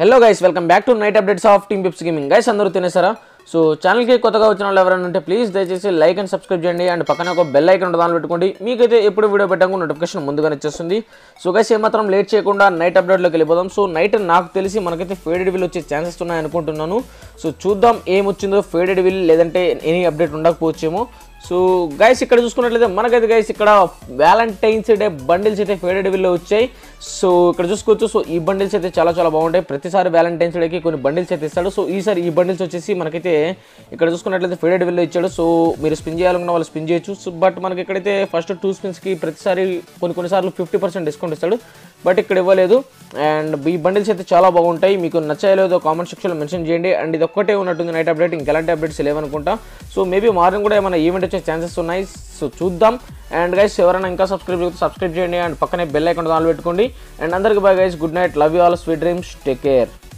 hello guys welcome back to night updates of team Pips gaming guys అందరూ తినేసారా so ఛానల్కి కొత్తగా వచ్చిన వాళ్ళు ఎవరైనా ఉంటే ప్లీజ్ దయచేసి లైక్ అండ్ సబ్స్క్రైబ్ చేయండి అండ్ పక్కన ఒక బెల్ ఐకన్ దానిలో పెట్టుకోండి మీకైతే ఎప్పుడు వీడియో పెట్టాక నోటిఫికేషన్ ముందుగానే వచ్చేస్తుంది సో గైస్ ఏమాత్రం లేట్ చేయకుండా నైట్ అప్డేట్లోకి వెళ్ళిపోదాం సో నైట్ నాకు తెలిసి మనకైతే ఫేడెడ్ విల్ వచ్చే ఛాన్సెస్ ఉన్నాయి అనుకుంటున్నాను సో చూద్దాం ఏమొచ్చిందో ఫేడెడ్ విల్ లేదంటే ఎనీ అప్డేట్ ఉండకపోవచ్చేమో సో గైస్ ఇక్కడ చూసుకున్నట్లయితే మనకైతే గైస్ ఇక్కడ వ్యాలంటైన్స్ డే బండిల్స్ అయితే ఫేడెడ్ విల్లో వచ్చాయి సో ఇక్కడ చూసుకోవచ్చు సో ఈ బండిల్స్ అయితే చాలా చాలా బాగుంటాయి ప్రతిసారి వ్యాలంటైన్స్ డేకి కొన్ని బండిల్స్ అయితే ఇస్తాడు సో ఈసారి ఈ బండిల్స్ వచ్చేసి మనకైతే ఇక్కడ చూసుకున్నట్లయితే ఫేడెడ్ విల్లో ఇచ్చాడు సో మీరు స్పిన్ చేయాలనుకున్న వాళ్ళు స్పిన్ చేయొచ్చు సో బట్ మనకి ఇక్కడైతే ఫస్ట్ టూ స్పిన్స్కి ప్రతిసారి కొన్ని కొన్నిసార్లు ఫిఫ్టీ పర్సెంట్ డిస్కౌంట్ ఇస్తాడు బట్ ఇక్కడ ఇవ్వలేదు అండ్ ఈ బండిల్స్ అయితే చాలా బాగుంటాయి మీకు నచ్చాయో లేదో కామెంట్ సెక్షన్లో మెన్షన్ చేయండి అండ్ ఇది ఒక్కటే ఉన్నట్టుంది నైట్ అప్డేట్ ఇంకెలాంటి అప్డేట్స్ లేవనుకుంటా సో మేబీ మార్నింగ్ కూడా ఏమైనా ఈవెంట్ వచ్చే ఛాన్సెస్ ఉన్నాయి సో చూద్దాం అండ్ గైస్ ఎవరైనా ఇంకా సబ్స్క్రైబ్ చేస్తే సబ్స్క్రైబ్ చేయండి అండ్ పక్కనే బెల్ ఐకాన్ ఆన్ పెట్టుకోండి అండ్ అందరికీ bye guys good night love you all sweet dreams take care